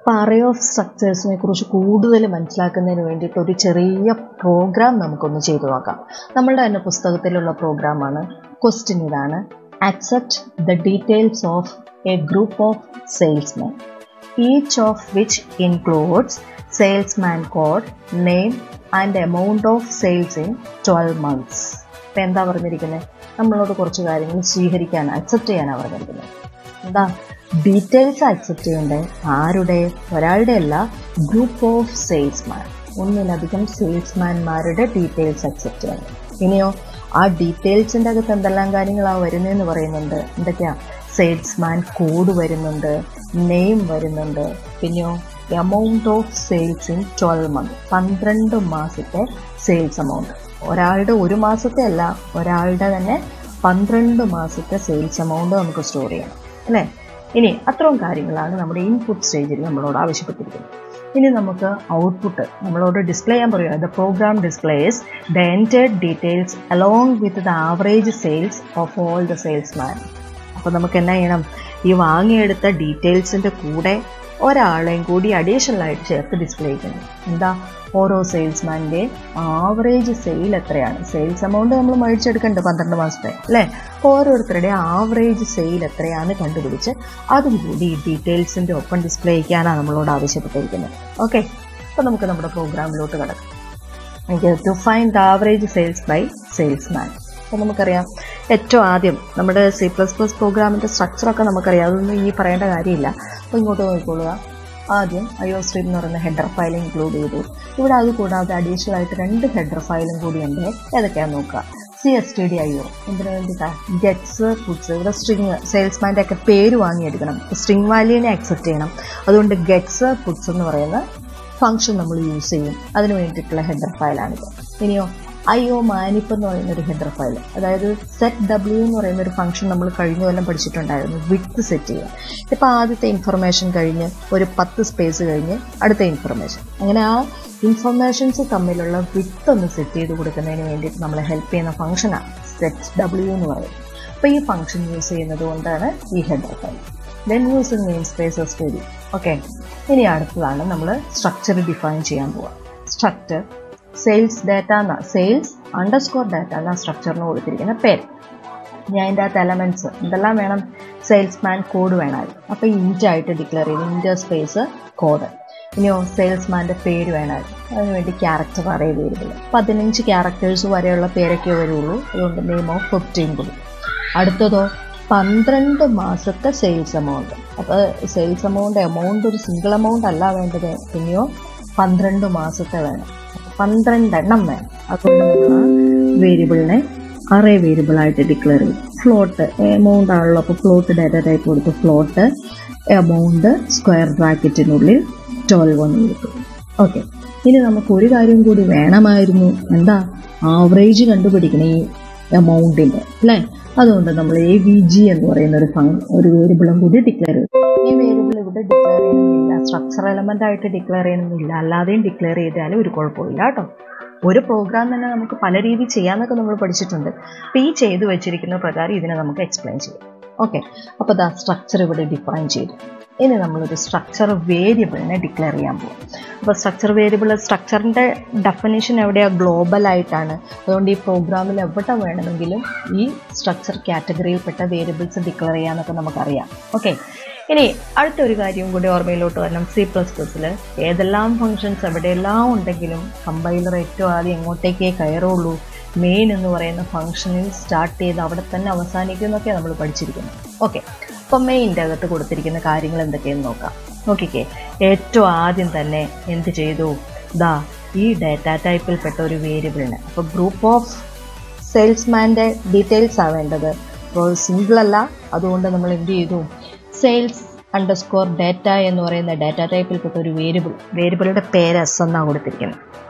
അപ്പോൾ array of സ്ട്രക്ചേഴ്സിനെ കുറിച്ച് കൂടുതൽ മനസ്സിലാക്കുന്നതിന് വേണ്ടിയിട്ട് ഒരു ചെറിയ പ്രോഗ്രാം നമുക്കൊന്ന് ചെയ്തു നോക്കാം നമ്മളുടെ തന്നെ പുസ്തകത്തിലുള്ള പ്രോഗ്രാമാണ് ക്വസ്റ്റ്യൻ ഇതാണ് accept the details of a group of salesmen, each of which includes salesman code, name and amount of sales in 12 months. ഇപ്പം എന്താ പറഞ്ഞിരിക്കുന്നത് നമ്മളോട് കുറച്ച് കാര്യങ്ങൾ സ്വീകരിക്കാൻ അക്സെപ്റ്റ് ചെയ്യാനാണ് പറഞ്ഞിരിക്കുന്നത് എന്താ ഡീറ്റെയിൽസ് അക്സെപ്റ്റ് ചെയ്യേണ്ടത് ആരുടെ ഒരാളുടെ അല്ല ഗ്രൂപ്പ് ഓഫ് സെയിൽസ്മാൻ ഒന്നിലധികം സെയിൽസ്മാൻമാരുടെ ഡീറ്റെയിൽസ് അക്സെപ്റ്റ് ചെയ്യണം ഇനിയോ ആ ഡീറ്റെയിൽസിൻ്റെ അകത്ത് എന്തെല്ലാം കാര്യങ്ങളാണ് വരുന്നതെന്ന് പറയുന്നുണ്ട് എന്തൊക്കെയാ സെയിൽസ്മാൻ കോഡ് വരുന്നുണ്ട് നെയിം വരുന്നുണ്ട് പിന്നെയോ amount of sales in twelve month പന്ത്രണ്ട് മാസത്തെ സെയിൽസ് എമൗണ്ട് ഒരാളുടെ ഒരു മാസത്തെ അല്ല ഒരാളുടെ തന്നെ പന്ത്രണ്ട് മാസത്തെ സെയിൽസ് എമൗണ്ട് നമുക്ക് സ്റ്റോർ ചെയ്യണം അല്ലേ ഇനി അത്രയും കാര്യങ്ങളാണ് നമ്മുടെ ഇൻപുട്ട് സ്റ്റേജിൽ നമ്മളോട് ആവശ്യപ്പെട്ടിരിക്കുന്നത് ഇനി നമുക്ക് ഔട്ട്പുട്ട് നമ്മളോട് ഡിസ്പ്ലേ ചെയ്യാൻ പറയുക the program displays the entered details along with the average sales of all the salesman അപ്പോൾ നമുക്ക് എന്നാ ചെയ്യണം ഈ വാങ്ങിയെടുത്ത ഡീറ്റെയിൽസിൻ്റെ കൂടെ ഒരാളെയും കൂടി അഡീഷണൽ ആയിട്ട് ചേർത്ത് ഡിസ്പ്ലേ ചെയ്യണം എന്താ ഓരോ സെയിൽസ്മാൻ്റെ ആവറേജ് സെയിൽ എത്രയാണ് സെയിൽസ് എമൗണ്ട് നമ്മൾ മേടിച്ചെടുക്കേണ്ടത് പന്ത്രണ്ട് മാസത്തെ അല്ലേ ഓരോരുത്തരുടെ ആവറേജ് സെയിൽ എത്രയാണെന്ന് കണ്ടുപിടിച്ച് അതും കൂടി ഈ ഡീറ്റെയിൽസിൻ്റെ ഒപ്പം ഡിസ്പ്ലേ ചെയ്യാനാണ് നമ്മളോട് ആവശ്യപ്പെട്ടിരിക്കുന്നത് ഓക്കെ അപ്പോൾ നമുക്ക് നമ്മുടെ പ്രോഗ്രാമിലോട്ട് കിടക്കാം എനിക്ക് to find the average sales by salesman അപ്പോൾ നമുക്കറിയാം ഏറ്റവും ആദ്യം നമ്മുടെ സി പ്ലസ് പ്ലസ് പ്രോഗ്രാമിൻ്റെ സ്ട്രക്ചറൊക്കെ നമുക്കറിയാം അതൊന്നും ഈ പറയേണ്ട കാര്യമില്ല അപ്പോൾ ഇങ്ങോട്ട് നോക്കിക്കൊള്ളുക ആദ്യം അയോ സ്ട്രീം എന്ന് പറയുന്ന ഹെഡർ ഫയൽ ഇൻക്ലൂഡ് ചെയ്തു ഇവിടെ അത് കൂടാതെ അഡീഷണൽ ആയിട്ട് രണ്ട് ഹെഡർ ഫയലും കൂടി ഉണ്ട് ഏതൊക്കെയാണെന്ന് നോക്കുക C S T D I O എന്തിനു വേണ്ടിയിട്ടാണ് ഗെറ്റ്സ് പുട്സ് ഇവിടെ സ്ട്രിങ് സെയിൽസ്മാൻ്റെ ഒക്കെ പേര് വാങ്ങിയെടുക്കണം സ്ട്രിങ് വാല്യൂവിനെ അക്സെപ്റ്റ് ചെയ്യണം അതുകൊണ്ട് ഗെറ്റ്സ് പുട്സ് എന്ന് പറയുന്ന ഫംഗ്ഷൻ നമ്മൾ യൂസ് ചെയ്യും അതിന് വേണ്ടിയിട്ടുള്ള ഹെഡർ ഫയലാണിത് ഇനിയോ ഐ ഒ മാനിപ്പ് എന്ന് പറയുന്ന ഒരു ഹെഡർ ഫയൽ അതായത് സെറ്റ് ഡബ്ല്യു എന്ന് പറയുന്ന ഒരു ഫംഗ്ഷൻ നമ്മൾ കഴിഞ്ഞ കൊല്ലം പഠിച്ചിട്ടുണ്ടായിരുന്നു വിത്ത് സെറ്റ് ചെയ്യുക ഇപ്പോൾ ആദ്യത്തെ ഇൻഫർമേഷൻ കഴിഞ്ഞ് ഒരു പത്ത് സ്പേസ് കഴിഞ്ഞ് അടുത്ത ഇൻഫർമേഷൻ അങ്ങനെ ആ ഇൻഫർമേഷൻസ് തമ്മിലുള്ള വിത്ത് ഒന്ന് സെറ്റ് ചെയ്ത് കൊടുക്കുന്നതിന് വേണ്ടിയിട്ട് നമ്മളെ ഹെൽപ്പ് ചെയ്യുന്ന ഫംഗ്ഷനാണ് സെറ്റ് ഡബ്ല്യു എന്ന് പറയുന്നത് അപ്പോൾ ഈ ഫംഗ്ഷൻ യൂസ് ചെയ്യുന്നത് കൊണ്ടാണ് ഈ header file then using namespace S T D okay ഇനി അടുത്തതാണ് നമ്മൾ സ്ട്രക്ചർ ഡിഫൈൻ ചെയ്യാൻ പോവുക സ്ട്രക്ചർ സെയിൽസ് ഡാറ്റ എന്ന സെയിൽസ് അണ്ടർസ്കോർ ഡാറ്റ എന്ന സ്ട്രക്ചറിന് കൊടുത്തിരിക്കുന്ന പേര് ഞാൻ അതിൻ്റെ അകത്ത് എലമെൻറ്റ്സ് എന്തെല്ലാം വേണം സെയിൽസ്മാൻ കോഡ് വേണമായിരുന്നു അപ്പോൾ ഇൻറ്റ് ആയിട്ട് ഡിക്ലെയർ ചെയ്തു ഇൻറ്റർ സ്പേസ് കോഡ് ഇനിയോ സെയിൽസ്മാൻ്റെ പേര് വേണമായിരുന്നു അതിനുവേണ്ടി ക്യാരക്ടർ അറേ വേരിയബിൾ പതിനഞ്ച് ക്യാരക്ടേഴ്സ് വരെയുള്ള പേരൊക്കെ വരുള്ളൂ അതുകൊണ്ട് നെയിം ഓഫ് ഫിഫ്റ്റീൻ കൊടുക്കും അടുത്തതോ പന്ത്രണ്ട് മാസത്തെ സെയിൽസ് എമൗണ്ട് അപ്പോൾ സെയിൽസ് എമൗണ്ട് എമൗണ്ട് ഒരു സിംഗിൾ എമൗണ്ട് അല്ല വേണ്ടത് പിന്നെയോ പന്ത്രണ്ട് മാസത്തെ വേണം പന്ത്രണ്ടെണ്ണം വേണം അതുകൊണ്ട് നമ്മൾ ആ വേരിയബിളിനെ അറേ വേരിയബിൾ ആയിട്ട് ഡിക്ലെയർ ചെയ്യും ഫ്ലോട്ട് എമൗണ്ട് ആണല്ലോ അപ്പോൾ ഫ്ലോട്ട് ഡാറ്റ ടൈപ്പ് കൊടുത്ത് ഫ്ലോട്ട് എമൗണ്ട് സ്ക്വയർ ബ്രാക്കറ്റിനുള്ളിൽ ട്വൽവ് എന്ന് കൊടുക്കും ഓക്കെ ഇനി നമുക്ക് ഒരു കാര്യം കൂടി വേണമായിരുന്നു എന്താ ആവറേജ് കണ്ടുപിടിക്കണം ഈ എമൗണ്ടിൻ്റെ അല്ലേ അതുകൊണ്ട് നമ്മൾ എ വി ജി എന്ന് പറയുന്ന ഒരു ഫങ് ഒരു വേരിയബിളും കൂടി ഡിക്ലെയർ ചെയ്തു ഈ വേരിയബിൾ ഇവിടെ ഡിക്ലെയർ ചെയ്യണമെന്നില്ല സ്ട്രക്ചർ എലമെൻ്റ് ആയിട്ട് ഡിക്ലെയർ ചെയ്യണമെന്നില്ല അല്ലാതെയും ഡിക്ലെയർ ചെയ്താലും ഒരു കുഴപ്പമില്ല കേട്ടോ ഒരു പ്രോഗ്രാം തന്നെ നമുക്ക് പല രീതിയിൽ ചെയ്യാമെന്നൊക്കെ നമ്മൾ പഠിച്ചിട്ടുണ്ട് അപ്പോൾ ഈ ചെയ്തു വെച്ചിരിക്കുന്ന പ്രകാരം ഇതിനെ നമുക്ക് എക്സ്പ്ലെയിൻ ചെയ്യാം ഓക്കെ അപ്പോൾ ദാ സ്ട്രക്ചർ ഇവിടെ ഡിഫൈൻ ചെയ്തു ഇനി നമ്മളൊരു സ്ട്രക്ചർ വേരിയബിളിനെ ഡിക്ലെയർ ചെയ്യാൻ പോകും അപ്പോൾ സ്ട്രക്ചർ വേരിയബിൾ സ്ട്രക്ചറിൻ്റെ ഡെഫിനേഷൻ എവിടെയാണ് ഗ്ലോബൽ ആയിട്ടാണ് അതുകൊണ്ട് ഈ പ്രോഗ്രാമിൽ എവിടെ വേണമെങ്കിലും ഈ സ്ട്രക്ചർ കാറ്റഗറിയിൽപ്പെട്ട വേരിയബിൾസ് ഡിക്ലെയർ ചെയ്യാമെന്നൊക്കെ നമുക്കറിയാം ഓക്കെ ഇനി അടുത്ത ഒരു കാര്യം കൂടി ഓർമ്മയിലോട്ട് വരണം സി പ്ലസ് പ്ലസ്സിൽ ഏതെല്ലാം ഫങ്ഷൻസ് എവിടെയെല്ലാം ഉണ്ടെങ്കിലും കമ്പൈലർ ഏറ്റവും ആദ്യം എങ്ങോട്ടേക്കേ കയറുള്ളൂ മെയിൻ എന്ന് പറയുന്ന ഫംഗ്ഷനിൽ സ്റ്റാർട്ട് ചെയ്ത് അവിടെ തന്നെ അവസാനിക്കും എന്നൊക്കെ നമ്മൾ പഠിച്ചിരിക്കുന്നു ഓക്കെ അപ്പം മെയിൻ്റെ അകത്ത് കൊടുത്തിരിക്കുന്ന കാര്യങ്ങൾ എന്തൊക്കെയെന്ന് നോക്കാം നോക്കിക്കേ ഏറ്റവും ആദ്യം തന്നെ എന്ത് ചെയ്തു ദാ ഈ ഡാറ്റ ടൈപ്പിൽപ്പെട്ട ഒരു വേരിയബിളിന് അപ്പോൾ ഗ്രൂപ്പ് ഓഫ് സെയിൽസ്മാൻ്റെ ഡീറ്റെയിൽസ് ആണ് വേണ്ടത് അപ്പോൾ സിംഗിൾ അല്ല അതുകൊണ്ട് നമ്മൾ എന്ത് ചെയ്തു സെയിൽസ് അണ്ടർസ്കോർ ഡാറ്റ എന്ന് പറയുന്ന ഡാറ്റ ടൈപ്പിൽപ്പെട്ട ഒരു വേരിയബിൾ വേരിയബിളുടെ പേര് എസ് എന്നാണ് കൊടുത്തിരിക്കുന്നത്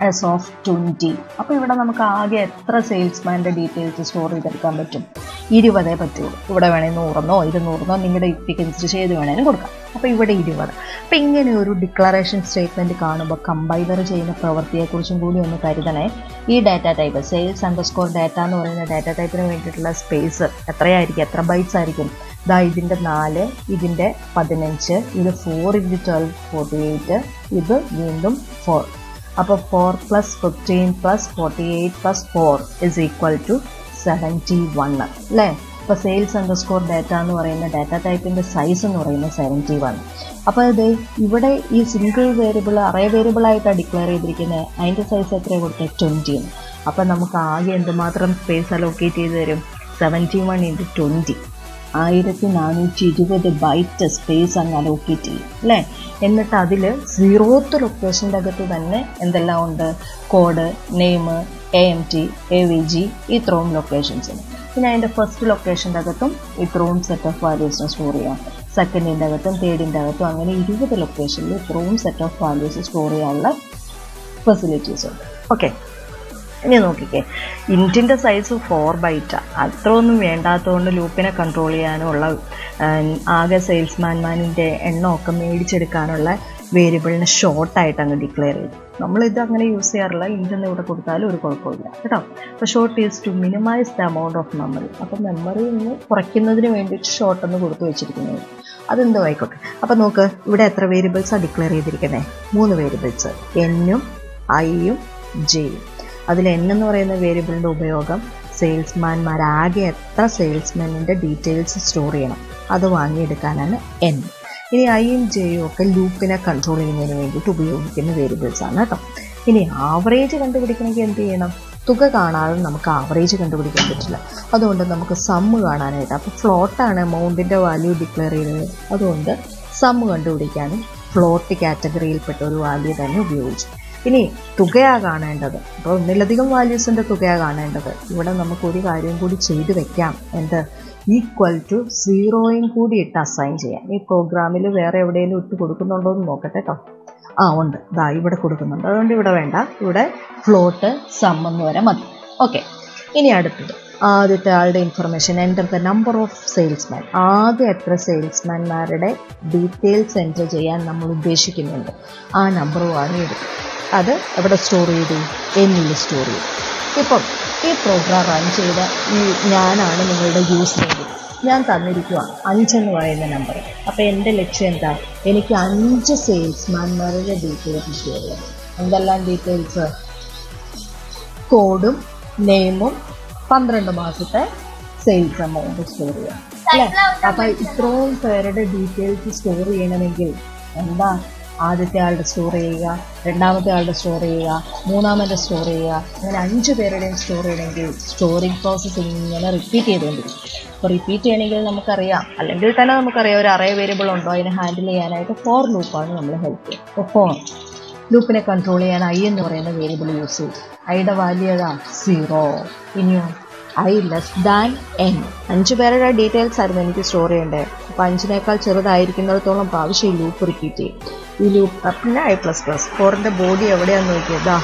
എസ് ഓഫ് ട്വൻറ്റി അപ്പോൾ ഇവിടെ നമുക്ക് ആകെ എത്ര സെയിൽസ്മാൻ്റെ ഡീറ്റെയിൽസ് സ്റ്റോർ ചെയ്തെടുക്കാൻ പറ്റും ഇരുപതേ പറ്റുള്ളൂ ഇവിടെ വേണമെങ്കിൽ നൂറെന്നോ ഇരുന്നൂറെന്നോ നിങ്ങളുടെ യുക്തിക്കനുസരിച്ച് ഏത് വേണേലും കൊടുക്കാം അപ്പോൾ ഇവിടെ ഇരുപത് അപ്പോൾ ഇങ്ങനെ ഒരു ഡിക്ലറേഷൻ സ്റ്റേറ്റ്മെൻറ്റ് കാണുമ്പോൾ കമ്പൈലർ ചെയ്യുന്ന പ്രവൃത്തിയെക്കുറിച്ചും കൂടി ഒന്ന് കരുതണേ ഈ data type sales underscore data എന്ന് പറയുന്ന ഡാറ്റ ടൈപ്പിന് വേണ്ടിയിട്ടുള്ള സ്പേസ് എത്രയായിരിക്കും എത്ര ബൈറ്റ്സ് ആയിരിക്കും ഇതാ ഇതിൻ്റെ നാല് ഇതിൻ്റെ പതിനഞ്ച് ഇത് four into twelve forty eight ഇത് വീണ്ടും ഫോർ അപ്പോൾ four plus fifteen plus forty eight plus four is equal to seventy one അല്ലേ ഇപ്പോൾ സെയിൽസ് അണ്ടർ സ്കോർ ഡാറ്റ എന്ന് പറയുന്ന ഡാറ്റ ടൈപ്പിൻ്റെ സൈസ് എന്ന് പറയുന്നത് സെവൻറ്റി വൺ അപ്പോൾ ഇത് ഇവിടെ ഈ സിംഗിൾ വേരിയബിൾ അറേ വേരിയബിൾ ആയിട്ടാണ് ഡിക്ലെയർ ചെയ്തിരിക്കുന്നത് അതിൻ്റെ സൈസ് എത്രയാണ് കൊടുത്തത് ട്വൻറ്റി അപ്പോൾ നമുക്ക് ആകെ എന്തുമാത്രം സ്പേസ് അലോക്കേറ്റ് ചെയ്ത് തരും സെവൻറ്റി വൺ ഇൻറ്റു ട്വൻറ്റി ആയിരത്തി നാനൂറ്റി ഇരുപത് ബൈറ്റ് സ്പേസ് അങ്ങ് അലോക്കേറ്റ് ചെയ്യും അല്ലേ എന്നിട്ട് അതിൽ സീറോത്ത് ലൊക്കേഷൻ്റെ അകത്ത് തന്നെ എന്തെല്ലാം ഉണ്ട് code name A M T A V G ഇത്രയും ലൊക്കേഷൻസ് ഉണ്ട് പിന്നെ അതിൻ്റെ ഫസ്റ്റ് ലൊക്കേഷൻ്റെ അകത്തും ഇത്രയും സെറ്റ് ഓഫ് വാല്യൂസിനെ സ്റ്റോർ ചെയ്യാം സെക്കൻഡിൻ്റെ അകത്തും തേർഡിൻ്റെ അകത്തും അങ്ങനെ ഇരുപത് ലൊക്കേഷനിൽ ഇത്രയും സെറ്റ് ഓഫ് വാല്യൂസ് സ്റ്റോർ ചെയ്യാനുള്ള ഫെസിലിറ്റീസ് ഉണ്ട് ഓക്കെ ഇനി നോക്കിക്കേ ഇൻറ്റിൻ്റെ സൈസ് ഫോർ ബൈറ്റാണ് അത്ര ഒന്നും വേണ്ടാത്തതുകൊണ്ട് ലൂപ്പിനെ കൺട്രോൾ ചെയ്യാനുള്ള ആകെ സെയിൽസ്മാൻമാനിൻ്റെ എണ്ണമൊക്കെ മേടിച്ചെടുക്കാനുള്ള വേരിയബിളിനെ ഷോർട്ടായിട്ട് അങ്ങ് ഡിക്ലെയർ ചെയ്തു നമ്മളിത് അങ്ങനെ യൂസ് ചെയ്യാറില്ല ഇൻറ്റെന്ന് ഇവിടെ കൊടുത്താലും ഒരു കുഴപ്പമില്ല കേട്ടോ അപ്പോൾ short is to minimise the amount of memory അപ്പോൾ മെമ്മറി ഒന്ന് കുറയ്ക്കുന്നതിന് വേണ്ടിയിട്ട് ഷോർട്ട് എന്ന് കൊടുത്തു വെച്ചിരിക്കുന്നത് അതെന്തോ ആയിക്കോട്ടെ അപ്പോൾ നോക്ക് ഇവിടെ എത്ര വേരിയബിൾസാണ് ഡിക്ലെയർ ചെയ്തിരിക്കുന്നത് മൂന്ന് വേരിയബിൾസ് എന്നും ഐയും ജെയും അതിൽ എൻ എന്ന് പറയുന്ന വേരിയബിളിൻ്റെ ഉപയോഗം സെയിൽസ്മാൻമാരാകെ എത്ര സെയിൽസ്മാനിൻ്റെ ഡീറ്റെയിൽസ് സ്റ്റോർ ചെയ്യണം അത് വാങ്ങിയെടുക്കാനാണ് എൻ ഇനി ഐയും ജെയും ഒക്കെ ലൂപ്പിനെ കൺട്രോൾ ചെയ്യുന്നതിന് വേണ്ടിയിട്ട് ഉപയോഗിക്കുന്ന വേരിയബിൾസ് ആണ് കേട്ടോ ഇനി ആവറേജ് കണ്ടുപിടിക്കണമെങ്കിൽ എന്ത് ചെയ്യണം തുക കാണാതെ നമുക്ക് ആവറേജ് കണ്ടുപിടിക്കാൻ പറ്റില്ല അതുകൊണ്ട് നമുക്ക് സമ്മ് കാണാനായിട്ട് അപ്പോൾ ഫ്ലോട്ടാണ് എമൗണ്ടിൻ്റെ വാല്യൂ ഡിക്ലെയർ ചെയ്തത് അതുകൊണ്ട് സമ്മ് കണ്ടുപിടിക്കാനും ഫ്ലോട്ട് കാറ്റഗറിയിൽപ്പെട്ട ഒരു വാല്യൂ തന്നെ ഉപയോഗിച്ചു ഇനി തുകയാ കാണേണ്ടത് അപ്പോൾ ഒന്നിലധികം വാല്യൂസിൻ്റെ തുകയാ കാണേണ്ടത് ഇവിടെ നമുക്ക് ഒരു കാര്യം കൂടി ചെയ്തു വെക്കാം എന്ത് ഈക്വൽ ടു സീറോയും കൂടി ഇട്ട് അസൈൻ ചെയ്യാം ഈ പ്രോഗ്രാമിൽ വേറെ എവിടെയെങ്കിലും ഇട്ട് കൊടുക്കുന്നുണ്ടോ എന്ന് നോക്കട്ടെ കേട്ടോ ആ ഉണ്ട് ദാ ഇവിടെ കൊടുക്കുന്നുണ്ട് അതുകൊണ്ട് ഇവിടെ വേണ്ട ഇവിടെ ഫ്ലോട്ട് സം എന്ന് വരെ മതി ഓക്കെ ഇനി അടുത്തത് ആദ്യത്തെ ആളുടെ information enter the number of salesman ആദ്യം എത്ര സെയിൽസ്മാൻമാരുടെ ഡീറ്റെയിൽസ് എൻ്റർ ചെയ്യാൻ നമ്മൾ ഉദ്ദേശിക്കുന്നുണ്ട് ആ നമ്പറുമാണ് എടുക്കുക അത് എവിടെ സ്റ്റോർ ചെയ്തു എന്നിൽ സ്റ്റോർ ചെയ്തു ഇപ്പം ഈ പ്രോഗ്രാം റൺ ചെയ്ത ഈ ഞാനാണ് നിങ്ങളുടെ യൂസറെങ്കിൽ ഞാൻ തന്നിരിക്കുകയാണ് അഞ്ചെന്ന് പറയുന്ന നമ്പർ അപ്പോൾ എൻ്റെ ലക്ഷ്യം എന്താ എനിക്ക് അഞ്ച് സെയിൽസ്മാൻമാരുടെ ഡീറ്റെയിൽസ് സ്റ്റോർ ചെയ്യണം എന്തെല്ലാം ഡീറ്റെയിൽസ് കോഡും നെയിമും പന്ത്രണ്ട് മാസത്തെ സെയിൽസ് എമൗണ്ട് സ്റ്റോർ ചെയ്യാം അല്ലേ അപ്പം ഇത്രയും പേരുടെ ഡീറ്റെയിൽസ് സ്റ്റോർ ചെയ്യണമെങ്കിൽ എന്താ ആദ്യത്തെ ആളുടെ സ്റ്റോർ ചെയ്യുക രണ്ടാമത്തെ ആളുടെ സ്റ്റോർ ചെയ്യുക മൂന്നാമത്തെ സ്റ്റോർ ചെയ്യുക അങ്ങനെ അഞ്ച് പേരുടെയും സ്റ്റോർ ചെയ്യണമെങ്കിൽ സ്റ്റോറിങ് പ്രോസസ്സ് ഇങ്ങനെ റിപ്പീറ്റ് ചെയ്തുകൊണ്ടിരിക്കും അപ്പോൾ റിപ്പീറ്റ് ചെയ്യണമെങ്കിൽ നമുക്കറിയാം അല്ലെങ്കിൽ തന്നെ നമുക്കറിയാം ഒരു അറേ വേരിയബിൾ ഉണ്ടോ അതിനെ ഹാൻഡിൽ ചെയ്യാനായിട്ട് ഫോർ ലൂപ്പാണ് നമ്മൾ ഹെൽപ്പ് ചെയ്യുക അപ്പോൾ ഫോർ ലൂപ്പിനെ കൺട്രോൾ ചെയ്യാൻ ഐ എന്ന് പറയുന്ന വേരിയബിൾ യൂസ് ചെയ്തു ഐയുടെ വാല്യൂ ഏതാ സീറോ ഇനിയോ ഐ ലെസ് ദാൻ എൻ അഞ്ച് പേരുടെ ഡീറ്റെയിൽസ് ആയിരുന്നു എനിക്ക് സ്റ്റോർ ചെയ്യേണ്ടത് അപ്പോൾ അഞ്ചിനേക്കാൾ ചെറുതായിരിക്കുന്നിടത്തോളം പ്രാവശ്യം ഈ ലൂപ്പ് റിപ്പീറ്റ് ചെയ്യും ഈ ലൂപ്പ് പിന്നെ ഐ പ്ലസ് പ്ലസ് ഫോറിൻ്റെ ബോഡി എവിടെയാണെന്ന് നോക്കിയതാ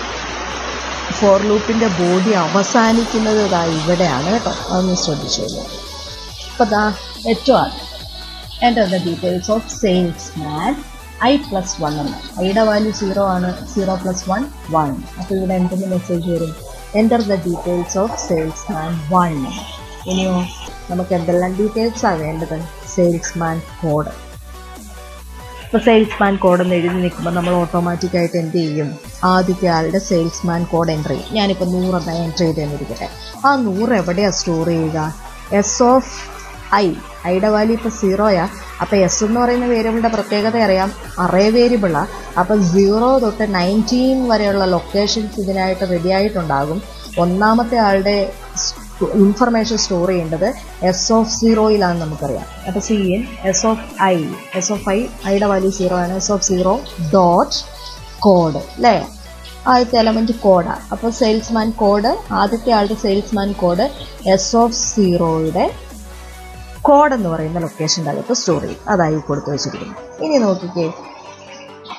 ഫോർ ലൂപ്പിൻ്റെ ബോഡി അവസാനിക്കുന്നത് ഇതാ ഇവിടെയാണ് കേട്ടോ അതൊന്ന് ശ്രദ്ധിച്ചോളൂ അപ്പോൾ ദാ ഏറ്റവും ആദ്യം enter the details of salesman I plus one എന്ന് ഐയുടെ വാല്യൂ സീറോ ആണ് സീറോ പ്ലസ് വൺ വൺ അപ്പോൾ ഇവിടെ എന്തെങ്കിലും മെസ്സേജ് വരും enter the details of salesman one ഇനിയോ നമുക്ക് എന്തെല്ലാം ഡീറ്റെയിൽസാണ് വേണ്ടത് സെയിൽസ് മാൻ കോഡ് ഇപ്പോൾ സെയിൽസ്മാൻ കോഡ് എന്ന് എഴുതി നിൽക്കുമ്പോൾ നമ്മൾ ഓട്ടോമാറ്റിക്കായിട്ട് എന്ത് ചെയ്യും ആദ്യത്തെ ആളുടെ സെയിൽസ്മാൻ കോഡ് എൻ്റർ ചെയ്യും ഞാനിപ്പോൾ നൂറെണ്ണം എൻ്റർ ചെയ്തെന്നിരിക്കട്ടെ ആ നൂറ് എവിടെയാണ് സ്റ്റോർ ചെയ്യുക എസ് ഓഫ് ഐ ഐയുടെ വാല്യൂ ഇപ്പോൾ സീറോയാ അപ്പോൾ എസ് എന്ന് പറയുന്ന വേരിയബിളിൻ്റെ പ്രത്യേകത അറിയാം അറേ വേരിയബിളാണ് അപ്പോൾ സീറോ തൊട്ട് നയൻറ്റീൻ വരെയുള്ള ലൊക്കേഷൻസ് ഇതിനായിട്ട് റെഡി ആയിട്ടുണ്ടാകും ഒന്നാമത്തെ ആളുടെ ഇൻഫർമേഷൻ സ്റ്റോർ ചെയ്യേണ്ടത് എസ് ഓഫ് സീറോയിലാണ് നമുക്കറിയാം അപ്പോൾ C N S of I S of I ഐയുടെ വാല്യൂ സീറോ ആണ് S of zero dot code അല്ലേ ആദ്യത്തെ എലമെൻറ്റ് കോഡാണ് അപ്പോൾ സെയിൽസ്മാൻ കോഡ് ആദ്യത്തെ ആളുടെ സെയിൽസ്മാൻ കോഡ് എസ് ഓഫ് സീറോയുടെ കോഡ് എന്ന് പറയുന്ന ലൊക്കേഷൻ്റെ അകത്ത് സ്റ്റോർ ചെയ്യും അതായി കൊടുത്തു വെച്ചിരിക്കുന്നു ഇനി നോക്കിക്കേ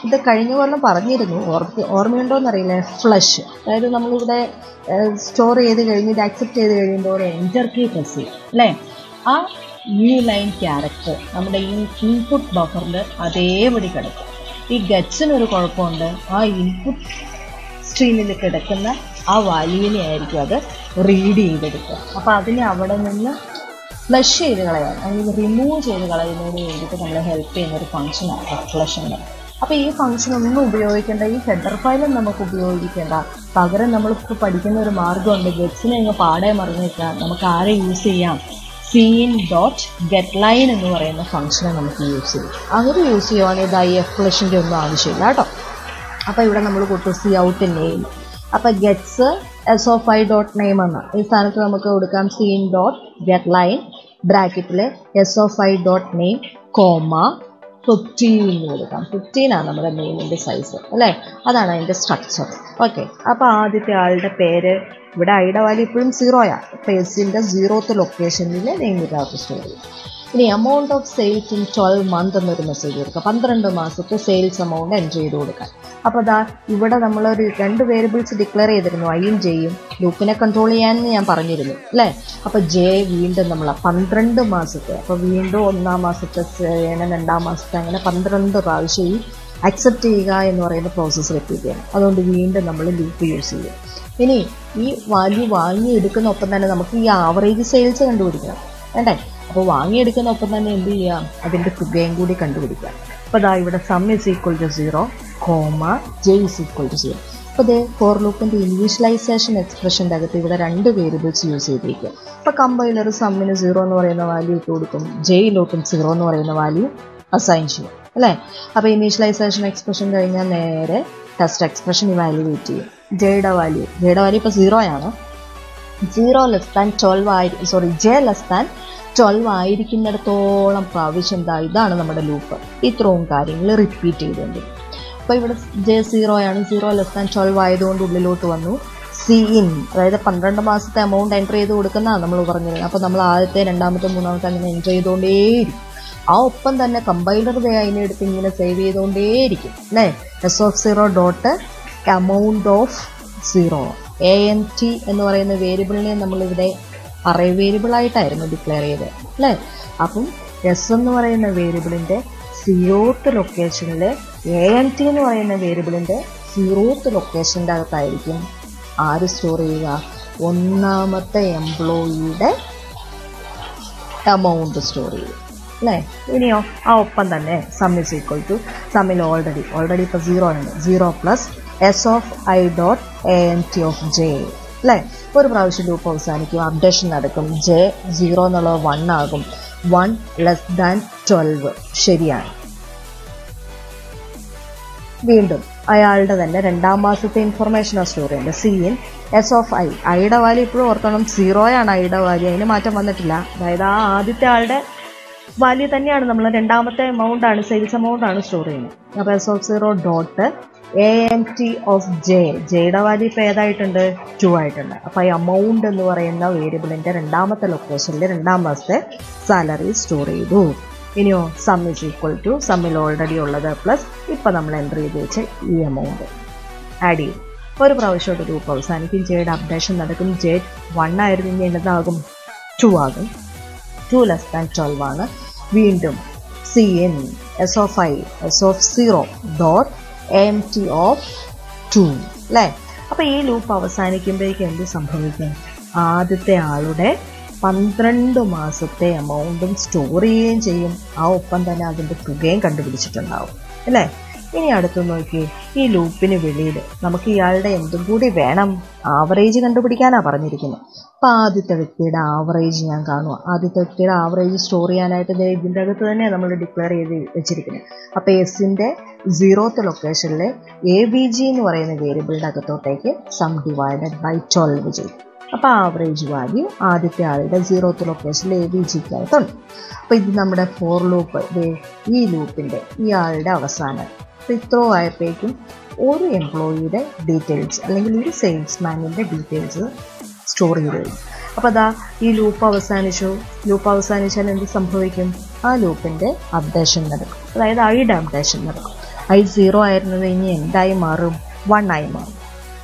ഇത് കഴിഞ്ഞ കൊല്ലം പറഞ്ഞിരുന്നു ഓർമ്മ ഓർമ്മയുണ്ടോ എന്നറിയില്ല ഫ്ലഷ് അതായത് നമ്മളിവിടെ സ്റ്റോർ ചെയ്ത് കഴിഞ്ഞ് ഇത് അക്സെപ്റ്റ് ചെയ്ത് കഴിയുമ്പോൾ എൻറ്റർ കീ പ്രസ് ചെയ്യും അല്ലേ ആ ന്യൂ ലൈൻ ക്യാരക്ടർ നമ്മുടെ ഈ ഇൻപുട്ട് ബഫറിൽ അതേപടി കിടക്കും ഈ ഗറ്റ്സിനൊരു കുഴപ്പമുണ്ട് ആ ഇൻപുട്ട് സ്ട്രീമിൽ കിടക്കുന്ന ആ വാല്യൂവിനെ ആയിരിക്കും അത് റീഡ് ചെയ്തെടുക്കുക അപ്പോൾ അതിനെ അവിടെ നിന്ന് ഫ്ലഷ് ചെയ്ത് കളയാൻ അല്ലെങ്കിൽ റിമൂവ് ചെയ്ത് കളയുന്നതിന് വേണ്ടിയിട്ട് നമ്മളെ ഹെൽപ്പ് ചെയ്യുന്ന ഒരു ഫംഗ്ഷനാണ് റിഫ്ലഷൻ അപ്പോൾ ഈ ഫംഗ്ഷൻ ഒന്നും ഉപയോഗിക്കേണ്ട ഈ ഹെഡർ ഫയലും നമുക്ക് ഉപയോഗിക്കേണ്ട പകരം നമ്മളിപ്പോൾ പഠിക്കുന്ന ഒരു മാർഗ്ഗമുണ്ട് ഗെറ്റ്സിനെ അങ്ങ് പാടെ മറിഞ്ഞേക്കാം നമുക്ക് ആരെ യൂസ് ചെയ്യാം സീൻ ഡോട്ട് ഗെറ്റ് ലൈൻ എന്ന് പറയുന്ന ഫംഗ്ഷനെ നമുക്ക് യൂസ് ചെയ്യും അങ്ങനെ യൂസ് ചെയ്യുവാണെങ്കിൽ ഇത് ഐ എഫ് ഫ്ലഷിൻ്റെ ഒന്നും ആവശ്യമില്ല കേട്ടോ അപ്പോൾ ഇവിടെ നമ്മൾ കൊടുത്തു സി ഔട്ട് നെയിം അപ്പോൾ gets S of I dot name എന്ന ഈ സ്ഥാനത്ത് നമുക്ക് കൊടുക്കാം സീൻ ഡോട്ട് ഗെറ്റ് ലൈൻ ബ്രാക്കറ്റിൽ S of I dot name comma fifteen എന്ന് കൊടുക്കാം ഫിഫ്റ്റീൻ ആണ് നമ്മുടെ നെയിമിൻ്റെ സൈസ് അല്ലേ അതാണ് അതിൻ്റെ സ്ട്രക്ചർ ഓക്കെ അപ്പോൾ ആദ്യത്തെ ആളുടെ പേര് ഇവിടെ ഐയുടെ വാല്യൂ ഇപ്പോഴും സീറോയാണ് പേഴ്സിൻ്റെ സീറോത്ത് ലൊക്കേഷനിൽ നെയിം ഇതിനകത്ത് സ്റ്റോർ ചെയ്യും ഇനി amount of sales in twelve month എന്നൊരു മെസ്സേജ് കൊടുക്കുക പന്ത്രണ്ട് മാസത്തെ സെയിൽസ് എമൗണ്ട് എൻട്രി ചെയ്ത് കൊടുക്കാൻ അപ്പോൾ അതാ ഇവിടെ നമ്മളൊരു രണ്ട് വേരിയബിൾസ് ഡിക്ലെയർ ചെയ്തിരുന്നു ഐയും ജെയും ലൂപ്പിനെ കൺട്രോൾ ചെയ്യാമെന്ന് ഞാൻ പറഞ്ഞിരുന്നു അല്ലേ അപ്പോൾ ജെ വീണ്ടും നമ്മൾ പന്ത്രണ്ട് മാസത്തെ അപ്പോൾ വീണ്ടും ഒന്നാം മാസത്തെ സേന രണ്ടാം മാസത്തെ അങ്ങനെ പന്ത്രണ്ട് പ്രാവശ്യം ഈ അക്സെപ്റ്റ് ചെയ്യുക എന്ന് പറയുന്ന പ്രോസസ്സ് റിപ്പീറ്റ് ചെയ്യണം അതുകൊണ്ട് വീണ്ടും നമ്മൾ ലൂപ്പ് യൂസ് ചെയ്യും ഇനി ഈ വാല്യൂ വാങ്ങിയെടുക്കുന്ന ഒപ്പം തന്നെ നമുക്ക് ഈ ആവറേജ് സെയിൽസ് കണ്ടുപിടിക്കണം വേണ്ടേ അപ്പോൾ വാങ്ങിയെടുക്കുന്ന ഒപ്പം തന്നെ എന്ത് ചെയ്യാം അതിൻ്റെ തുകയും കൂടി കണ്ടുപിടിക്കാം അപ്പോൾ അതാ ഇവിടെ sum is equal to zero comma J is equal to zero അപ്പോൾ ദേ ഫോർ ലൂപ്പിൻ്റെ ഇനീഷ്യലൈസേഷൻ എക്സ്പ്രഷൻ്റെ അകത്ത് ഇവിടെ രണ്ട് വേരിയബിൾസ് യൂസ് ചെയ്തിരിക്കുക അപ്പോൾ കമ്പൈലർ സമ്മിന് സീറോ എന്ന് പറയുന്ന വാല്യൂ ഇട്ട് കൊടുക്കും ജെയിലോട്ടും സീറോ എന്ന് പറയുന്ന വാല്യൂ അസൈൻ ചെയ്യും അല്ലേ അപ്പോൾ ഇനീഷ്യലൈസേഷൻ എക്സ്പ്രഷൻ കഴിഞ്ഞാൽ നേരെ ടെസ്റ്റ് എക്സ്പ്രഷൻ ഇവാലുവേറ്റ് ചെയ്യും ജെയുടെ വാല്യൂ ജെയുടെ വാല്യൂ ഇപ്പോൾ സീറോ ആണ് സീറോ ലെസ് താൻ ട്വൽവ് ആയി sorry J less than twelve ആയിരിക്കുന്നിടത്തോളം പ്രാവശ്യം എന്താ ഇതാണ് നമ്മുടെ ലൂപ്പ് ഇത്രയും കാര്യങ്ങൾ റിപ്പീറ്റ് ചെയ്തുകൊണ്ട് അപ്പോൾ ഇവിടെ ജെ സീറോ ആണ് സീറോ ലെസ് താൻ ട്വൽവ് ആയതുകൊണ്ട് ഉള്ളിലോട്ട് വന്നു സി ഇൻ അതായത് പന്ത്രണ്ട് മാസത്തെ എമൗണ്ട് എൻ്റർ ചെയ്ത് കൊടുക്കുന്നതാണ് നമ്മൾ പറഞ്ഞത് അപ്പോൾ നമ്മൾ ആദ്യത്തെ രണ്ടാമത്തെ മൂന്നാമത്തെ അങ്ങനെ എൻ്റർ ചെയ്തുകൊണ്ടേയിരിക്കും ആ ഒപ്പം തന്നെ കമ്പൈലർ ദേ അതിനെ എടുത്ത് ഇങ്ങനെ സേവ് ചെയ്തുകൊണ്ടേയിരിക്കും അല്ലേ S of zero dot amount of zero A N T എന്ന് പറയുന്ന വേരിയബിളിനെ നമ്മളിവിടെ അറേ വേരിയബിൾ ആയിട്ടായിരുന്നു ഡിക്ലെയർ ചെയ്തത് അല്ലേ അപ്പം എസ് എന്ന് പറയുന്ന വേരിയബിളിൻ്റെ സീറോത്ത് ലൊക്കേഷനിൽ എ എൻ ടി എന്ന് പറയുന്ന വേരിയബിളിൻ്റെ സീറോത്ത് ലൊക്കേഷൻ്റെ അകത്തായിരിക്കും ആര് സ്റ്റോർ ചെയ്യുക ഒന്നാമത്തെ എംപ്ലോയിയുടെ എമൗണ്ട് സ്റ്റോർ ചെയ്യും അല്ലേ ഇനിയോ ആ ഒപ്പം തന്നെ സം ഇസ് ഈക്വൽ ടു സമ്മിൽ ഓൾറെഡി ഓൾറെഡി ഇപ്പോൾ സീറോ ആണ് zero plus S of I dot A N T of J അല്ലേ ഒരു പ്രാവശ്യം ലൂപ്പ് അവസാനിക്കും അപ്ഡേഷൻ നടക്കും ജെ സീറോ എന്നുള്ളത് വൺ ആകും വൺ ലെസ് ദാൻ ട്വൽവ് ശരിയാണ് വീണ്ടും അയാളുടെ തന്നെ രണ്ടാം മാസത്തെ ഇൻഫർമേഷനാണ് സ്റ്റോർ ചെയ്യുന്നത് cin S of I ഐയുടെ വാല്യൂ ഇപ്പോഴും ഓർക്കണം സീറോയാണ് ഐയുടെ വാല്യൂ അതിന് മാറ്റം വന്നിട്ടില്ല അതായത് ആ ആദ്യത്തെ ആളുടെ വാല്യൂ തന്നെയാണ് നമ്മൾ രണ്ടാമത്തെ എമൗണ്ട് ആണ് സെയിൽസ് എമൗണ്ട് ആണ് സ്റ്റോർ ചെയ്യുന്നത് അപ്പോൾ S of zero dot A N T of J ജെയുടെ വാല്യൂ ഇപ്പോൾ ഏതായിട്ടുണ്ട് ടു ആയിട്ടുണ്ട് അപ്പോൾ ഈ എമൗണ്ട് എന്ന് പറയുന്ന വേരിയബിളിൻ്റെ രണ്ടാമത്തെ ലൊക്കേഷനിൽ രണ്ടാം മാസത്തെ സാലറി സ്റ്റോർ ചെയ്തു ഇനിയോ സം ഇസ് ഈക്വൽ ടു സമ്മിൽ ഓൾറെഡി ഉള്ളത് പ്ലസ് ഇപ്പം നമ്മൾ എൻ്റർ ചെയ്ത് വെച്ച ഈ എമൗണ്ട് ആഡ് ചെയ്യും ഒരു പ്രാവശ്യമായിട്ട് ഗ്രൂപ്പ് അവസാനിക്കും ജെയുടെ അപ്ഡേഷൻ നടക്കും ജെ വൺ ആയിരുന്നെങ്കിൽ എന്നതാകും ടു ആകും ടു ലെസ് ദാൻ ട്വൽവ് ആണ് വീണ്ടും C N S of I S of zero dot M T of two അല്ലേ അപ്പോൾ ഈ ലൂപ്പ് അവസാനിക്കുമ്പോഴേക്കും എന്ത് സംഭവിക്കും ആദ്യത്തെ ആളുടെ പന്ത്രണ്ട് മാസത്തെ എമൗണ്ടും സ്റ്റോർ ചെയ്യുകയും ചെയ്യും ആ ഒപ്പം തന്നെ അതിൻ്റെ തുകയും കണ്ടുപിടിച്ചിട്ടുണ്ടാവും അല്ലേ ഇനി അടുത്ത് നോക്കി ഈ ലൂപ്പിന് വെളിയിൽ നമുക്ക് ഇയാളുടെ എന്തും കൂടി വേണം ആവറേജ് കണ്ടുപിടിക്കാനാണ് പറഞ്ഞിരിക്കുന്നത് അപ്പോൾ ആദ്യത്തെ വ്യക്തിയുടെ ആവറേജ് ഞാൻ കാണുക ആദ്യത്തെ വ്യക്തിയുടെ ആവറേജ് സ്റ്റോർ ചെയ്യാനായിട്ട് ദേ ഇതിൻ്റെ അകത്ത് തന്നെ നമ്മൾ ഡിക്ലെയർ ചെയ്ത് വെച്ചിരിക്കുന്നത് അപ്പോൾ എസിൻ്റെ സീറോത്ത് ലൊക്കേഷനിൽ എ ബി ജി എന്ന് പറയുന്ന വേരിയബിളിൻ്റെ അകത്തോട്ടേക്ക് സം ഡിവൈഡഡ് ബൈ ട്വൽവ് ചെയ്യും അപ്പോൾ ആവറേജ് വാല്യൂ ആദ്യത്തെ ആളുടെ സീറോത്ത് ലൊക്കേഷനിൽ എ ബി ജിക്കകത്തുണ്ട് അപ്പോൾ ഇത് നമ്മുടെ ഫോർ ലൂപ്പ് ഈ ലൂപ്പിൻ്റെ ഈ ആളുടെ അവസാനം അപ്പോൾ ഇത്രയും ആയപ്പോഴേക്കും ഒരു എംപ്ലോയിയുടെ ഡീറ്റെയിൽസ് അല്ലെങ്കിൽ ഒരു സെയിൽസ്മാനിൻ്റെ ഡീറ്റെയിൽസ് സ്റ്റോർ ചെയ്ത് കഴിഞ്ഞു അപ്പോൾ അതാ ഈ ലൂപ്പ് അവസാനിച്ചു ലൂപ്പ് അവസാനിച്ചാൽ എന്ത് സംഭവിക്കും ആ ലൂപ്പിൻ്റെ അപ്ഡേഷൻ നടക്കും അതായത് ഐയുടെ അപ്ഡേഷൻ നടക്കും ഐ സീറോ ആയിരുന്നത് ഇനി എന്തായി മാറും വൺ ആയി മാറും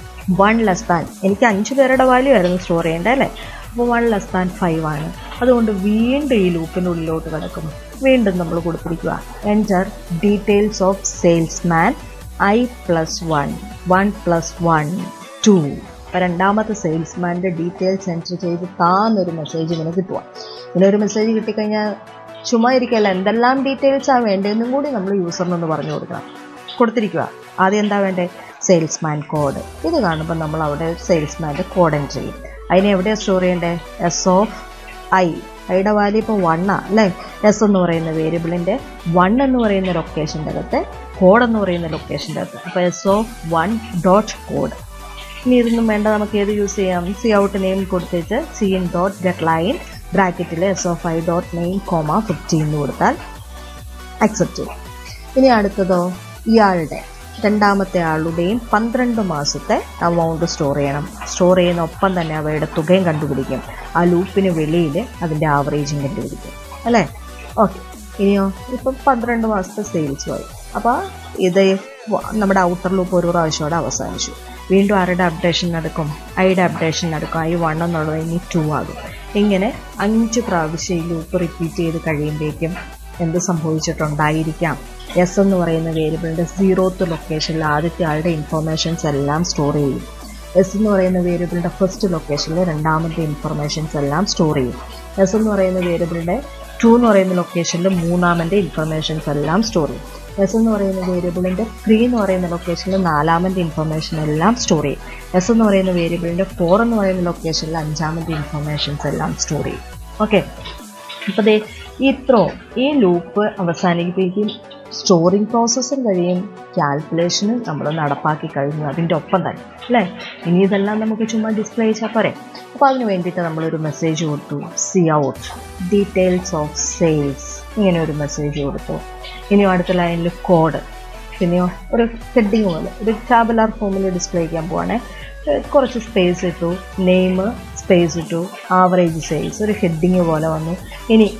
വൺ ലെസ് ദാൻ എനിക്ക് അഞ്ച് പേരുടെ വാല്യൂ ആയിരുന്നു സ്റ്റോർ ചെയ്യേണ്ടത് അല്ലേ അപ്പോൾ വൺ ലെസ് ദാൻ ഫൈവ് ആണ് അതുകൊണ്ട് വീണ്ടും ഈ ലൂപ്പിൻ്റെ ഉള്ളിലോട്ട് കിടക്കുന്നു വീണ്ടും നമ്മൾ കൊടുത്തിരിക്കുക enter details of salesman I plus one one plus one two അപ്പോൾ രണ്ടാമത്തെ സെയിൽസ്മാൻ്റെ ഡീറ്റെയിൽസ് എൻറ്റർ ചെയ്ത് താന്നൊരു മെസ്സേജ് ഇങ്ങനെ കിട്ടുക ഇങ്ങനെ ഒരു മെസ്സേജ് കിട്ടിക്കഴിഞ്ഞാൽ ചുമ്മാ ഇരിക്കല്ല എന്തെല്ലാം ഡീറ്റെയിൽസാണ് വേണ്ടതെന്നും കൂടി നമ്മൾ യൂസറിനൊന്ന് പറഞ്ഞു കൊടുക്കണം കൊടുത്തിരിക്കുക ആദ്യം എന്താ വേണ്ടേ സെയിൽസ്മാൻ കോഡ് ഇത് കാണുമ്പോൾ നമ്മൾ അവിടെ സെയിൽസ്മാൻ്റെ കോഡ് എൻറ്റർ ചെയ്യും അതിനെ എവിടെയാണ് സ്റ്റോർ ചെയ്യേണ്ടത് എസ് ഓഫ് ഐ ഐയുടെ വാല്യൂ ഇപ്പോൾ വണ്ണാ അല്ലേ എസ് എന്ന് പറയുന്ന വേരിയബിളിൻ്റെ വൺ എന്ന് പറയുന്ന ലൊക്കേഷൻ്റെ അകത്ത് കോഡ് എന്ന് പറയുന്ന ലൊക്കേഷൻ്റെ അകത്ത് അപ്പോൾ S of one dot code ഇനി ഇതൊന്നും വേണ്ട നമുക്ക് ഏത് യൂസ് ചെയ്യാം സി ഔട്ട് നെയിം കൊടുത്തിട്ട് C in dot get line ബ്രാക്കറ്റിൽ S of I dot name comma fifteen എന്ന് കൊടുത്താൽ അക്സെപ്റ്റ് ചെയ്യും ഇനി അടുത്തതോ ഇയാളുടെ രണ്ടാമത്തെ ആളുടെയും പന്ത്രണ്ട് മാസത്തെ എമൗണ്ട് സ്റ്റോർ ചെയ്യണം സ്റ്റോർ ചെയ്യുന്ന ഒപ്പം തന്നെ അവയുടെ തുകയും കണ്ടുപിടിക്കും ആ ലൂപ്പിന് വെളിയിൽ അതിൻ്റെ ആവറേജും കണ്ടുപിടിക്കും അല്ലേ ഓക്കെ ഇനിയോ ഇപ്പം പന്ത്രണ്ട് മാസത്തെ സെയിൽസ് ആയി അപ്പോൾ ഇത് നമ്മുടെ ഔട്ടർ ലൂപ്പ് ഒരു പ്രാവശ്യമോടെ അവസാനിച്ചു വീണ്ടും ആരുടെ അപ്ഡേഷൻ നടക്കും ഐയുടെ അപ്ഡേഷൻ നടക്കും ഐ വൺ എന്നുള്ളത് ഇനി ടു ആകും ഇങ്ങനെ അഞ്ച് പ്രാവശ്യം ഈ ലൂപ്പ് റിപ്പീറ്റ് ചെയ്ത് കഴിയുമ്പോഴേക്കും എന്ത് സംഭവിച്ചിട്ടുണ്ടായിരിക്കാം എസ് എന്ന് പറയുന്ന വേരിയബിളിൻ്റെ സീറോത്ത് ലൊക്കേഷനിൽ ആദ്യത്തെ ആളുടെ ഇൻഫർമേഷൻസ് എല്ലാം സ്റ്റോർ ചെയ്യും എസ് എന്ന് പറയുന്ന വേരിയബിളിൻ്റെ ഫസ്റ്റ് ലൊക്കേഷനിൽ രണ്ടാമത്തെ ഇൻഫർമേഷൻസ് എല്ലാം സ്റ്റോർ ചെയ്യും എസ് എന്ന് പറയുന്ന വേരിയബിളിൻ്റെ ടു എന്ന് പറയുന്ന ലൊക്കേഷനിൽ മൂന്നാമൻ്റെ ഇൻഫർമേഷൻസ് എല്ലാം സ്റ്റോർ ചെയ്യും എസ് എന്ന് പറയുന്ന വേരിയബിളിൻ്റെ ത്രീ എന്ന് പറയുന്ന ലൊക്കേഷനിൽ നാലാമത്തെ ഇൻഫർമേഷൻ എല്ലാം സ്റ്റോർ ചെയ്യും എസ് എന്ന് പറയുന്ന വേരിയബിളിൻ്റെ ഫോർ എന്ന് പറയുന്ന ലൊക്കേഷനിൽ അഞ്ചാമത്തെ ഇൻഫർമേഷൻസ് എല്ലാം സ്റ്റോർ ചെയ്യും ഓക്കെ അപ്പോൾ ദേ ഇത്രോ ഈ ലൂപ്പ് അവസാനിപ്പിക്കും സ്റ്റോറിങ് പ്രോസസ്സും കഴിയും കാൽക്കുലേഷനും നമ്മൾ നടപ്പാക്കി കഴിഞ്ഞു അതിൻ്റെ ഒപ്പം തന്നെ അല്ലേ ഇനി ഇതെല്ലാം നമുക്ക് ചുമ്മാ ഡിസ്പ്ലേ ചെയ്താൽ പോരെ അപ്പോൾ അതിന് വേണ്ടിയിട്ട് നമ്മളൊരു മെസ്സേജ് കൊടുത്തു C out details of sales ഇങ്ങനെ ഒരു മെസ്സേജ് കൊടുത്തു ഇനിയും അടുത്ത ലൈനിൽ കോഡ് പിന്നെയോ ഒരു ഹെഡിങ് പോലെ ഒരു ടാബുലാർ ഫോമിൽ ഡിസ്പ്ലേ ചെയ്യാൻ പോവാണേ കുറച്ച് സ്പേസ് ഇട്ടു നെയിം സ്പേസ് ഇട്ടു ആവറേജ് സെയിൽസ് ഒരു ഹെഡിങ് പോലെ വന്നു ഇനി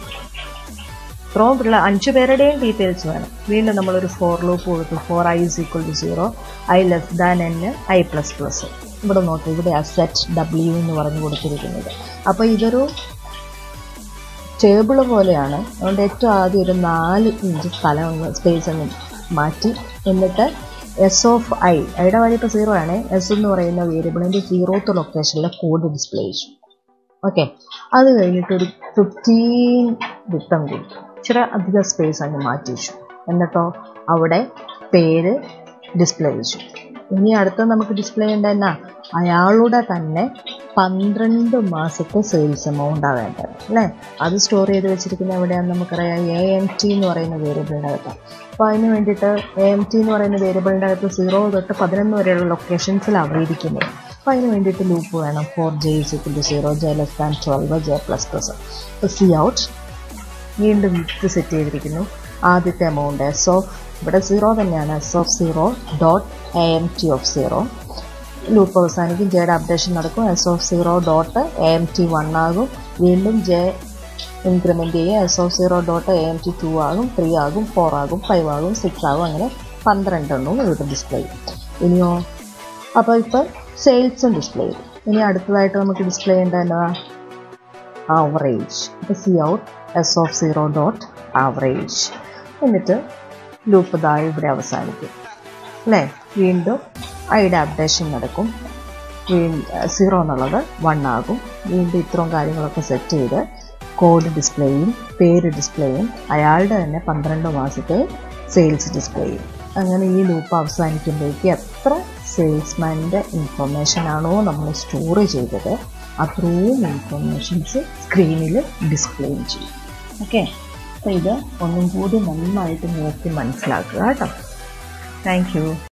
ഇത്രയും പിള്ള അഞ്ച് പേരുടെയും ഡീറ്റെയിൽസ് വേണം വീണ്ടും നമ്മളൊരു ഫോർ ലൂപ്പ് കൊടുത്തു for I is equal to zero I less than N I plus plus ഇവിടെ നോക്കി ഇവിടെ അസെറ്റ് ഡബ്ല്യു എന്ന് പറഞ്ഞു കൊടുത്തിരിക്കുന്നത് അപ്പോൾ ഇതൊരു ടേബിൾ പോലെയാണ് അതുകൊണ്ട് ഏറ്റവും ആദ്യം ഒരു നാല് ഇഞ്ച് സ്ഥലം ഒന്ന് സ്പേസ് ഒന്ന് മാറ്റി എന്നിട്ട് എസ് ഓഫ് ഐ ഐയുടെ വാല്യൂ ഇപ്പോൾ സീറോ ആണ് എസ് എന്ന് പറയുന്ന വേരിയബിളിൻ്റെ സീറോത്ത് ലൊക്കേഷനിലെ കോഡ് ഡിസ്പ്ലേ ചെയ്തു ഓക്കെ അത് കഴിഞ്ഞിട്ട് ഒരു ഫിഫ്റ്റീൻ വിട്ടം കൊടുത്തു ഇച്ചിരി അധികം സ്പേസ് അങ്ങ് മാറ്റി വെച്ചു എന്നിട്ടോ അവിടെ പേര് ഡിസ്പ്ലേ ചെയ്തു ഇനി അടുത്ത നമുക്ക് ഡിസ്പ്ലേ ചെയ്യേണ്ട എന്നാ അയാളുടെ തന്നെ പന്ത്രണ്ട് മാസത്തെ സെയിൽസ് എമൗണ്ടാണ് വേണ്ടത് അല്ലേ അത് സ്റ്റോർ ചെയ്ത് വെച്ചിരിക്കുന്ന എവിടെയാണെന്ന് നമുക്കറിയാം എ എം ടി എന്ന് പറയുന്ന വേരിയബിളിൻ്റെ അകത്ത് അപ്പോൾ അതിന് വേണ്ടിയിട്ട് എ എം ടി എന്ന് പറയുന്ന വേരിയബിളിൻ്റെ അകത്ത് സീറോ തൊട്ട് പതിനൊന്ന് വരെയുള്ള ലൊക്കേഷൻസിലാണ് ഇരിക്കുന്നത് അപ്പോൾ അതിന് വേണ്ടിയിട്ട് ലൂപ്പ് വേണം for J is equal to zero J less than twelve J plus plus അപ്പോൾ സി ഔട്ട് വീണ്ടും ഇത് സെറ്റ് ചെയ്തിരിക്കുന്നു ആദ്യത്തെ എമൗണ്ട് എസ് ഓഫ് ഇവിടെ സീറോ തന്നെയാണ് S of zero dot A M T of zero loop അവസാനിക്കും ജെയുടെ അപ്ഡേഷൻ നടക്കും S of zero dot A M T one ആകും വീണ്ടും ജെ ഇൻക്രിമെൻ്റ് ചെയ്യും S of zero dot A M T two ആകും three ആകും four ആകും five ആകും സിക്സ് ആകും അങ്ങനെ പന്ത്രണ്ടെണ്ണവും ഇവിടെ ഡിസ്പ്ലേ ചെയ്യും ഇനിയോ അപ്പോൾ ഇപ്പോൾ സെയിൽസും ഡിസ്പ്ലേ ചെയ്യും ഇനി അടുത്തതായിട്ട് നമുക്ക് ഡിസ്പ്ലേ ചെയ്യേണ്ടത് ആവറേജ് അപ്പോൾ C out S of zero dot average എന്നിട്ട് ലൂപ്പ് താഴെ ഇവിടെ അവസാനിക്കും അല്ലേ വീണ്ടും ഐയുടെ അപ്ഡേഷൻ നടക്കും സീറോ എന്നുള്ളത് വൺ ആകും വീണ്ടും ഇത്രയും കാര്യങ്ങളൊക്കെ സെറ്റ് ചെയ്ത് കോഡ് ഡിസ്പ്ലേയും പേര് ഡിസ്പ്ലേയും അയാളുടെ തന്നെ പന്ത്രണ്ട് മാസത്തെ സെയിൽസ് ഡിസ്പ്ലേ ചെയ്യും അങ്ങനെ ഈ ലൂപ്പ് അവസാനിക്കുമ്പോഴേക്ക് എത്ര സെയിൽസ്മാൻ്റെ ഇൻഫർമേഷൻ ആണോ നമ്മൾ സ്റ്റോർ ചെയ്തത് അത്രയും ഇൻഫർമേഷൻസ് സ്ക്രീനിൽ ഡിസ്പ്ലേ ചെയ്യും ഓക്കെ അപ്പോൾ ഇത് ഒന്നും കൂടി നന്നായിട്ട് നോക്കി മനസ്സിലാക്കുക കേട്ടോ താങ്ക് യു